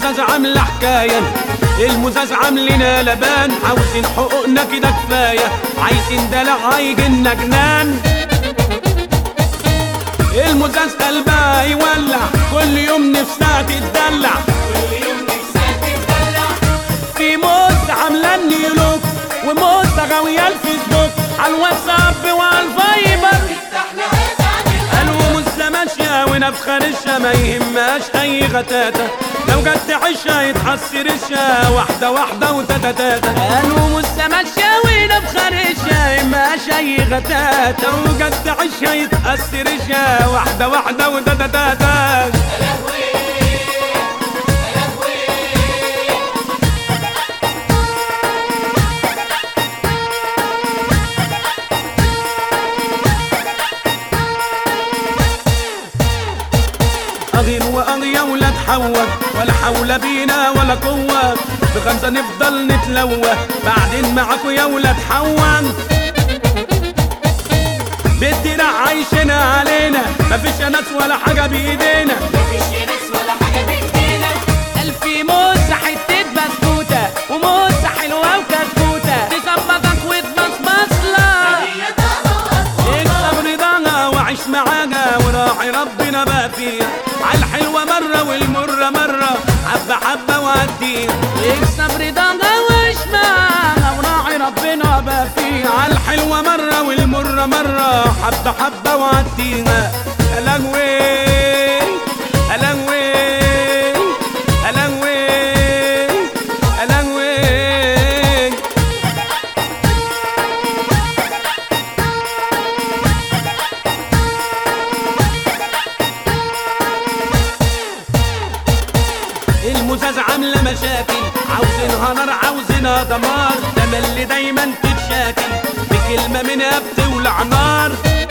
المزاز عاملة حكاية المزاز عاملنا لبان عاوزين حقوقنا كده كفاية عايزين دلع هيجيلنا جنان المزاز قلبها يولع كل يوم نفسها تتدلع في موز عاملاني لوك وموز غاوية الفيسبوك على الواتساب وعلى الفايبر قالوا موزة ماشية ونفخة رشة ما يهمهاش أي غتاتة لو جت تعيشها يتحسر رشة واحدة واحدة وتتتاتا قالوا موزة ماشية ونفخة رشة يهمهاش أي غتاتة لو جت تعيشها يتحسر رشة واحدة واحدة وتتتاتا أغير وأغيا ولا تحوك ولا حول بينا ولا قوة بخمسة نفضل نتلوى بعدين معاكوا يا ولا تحون بدنا عايشنا علينا مفيش ناس ولا حاجة بإيدينا ألف موز حتة بسكوتة وموز حلوة وكتكوتة تظبطك وتبصبص لك اكسب رضاها وعيش معاها وراعي ربنا بقى فيها عالحلوة مرة والمرة مرة حبة حبة وعديها اكسب رضاها وعيش معاها وراعي ربنا بقى فيها عالحلوة مرة والمرة مرة حبة حبة وعديها ألهوي ألهوي ألهوي ألهوي المزاز عاملة مشاكل عاوزينها نار عاوزينها دمار ده اللي دايما تتشاكل بكلمة منها بتولع نار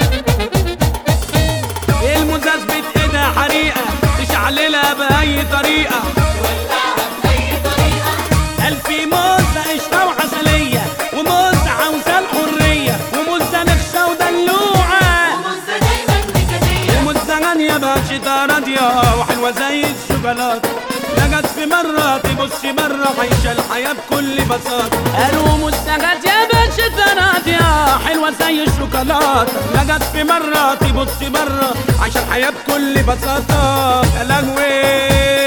المزاز بتقدها حريقة تشعللها بأي طريقة ألف موزة قشطة وعسلية وموزة عاوزة الحرية وموزة نخشة ودلوعة وموزة غالية باشطة راضية وحلوة زي الشوكولاتة لا جت في مرة تبص مرة عايشة الحياة بكل بساطة قالوا مستغات يا باشا راضية حلوة زي الشوكولاتة لا جت في مرة تبص مرة عايشة الحياة بكل بساطة يا لهوي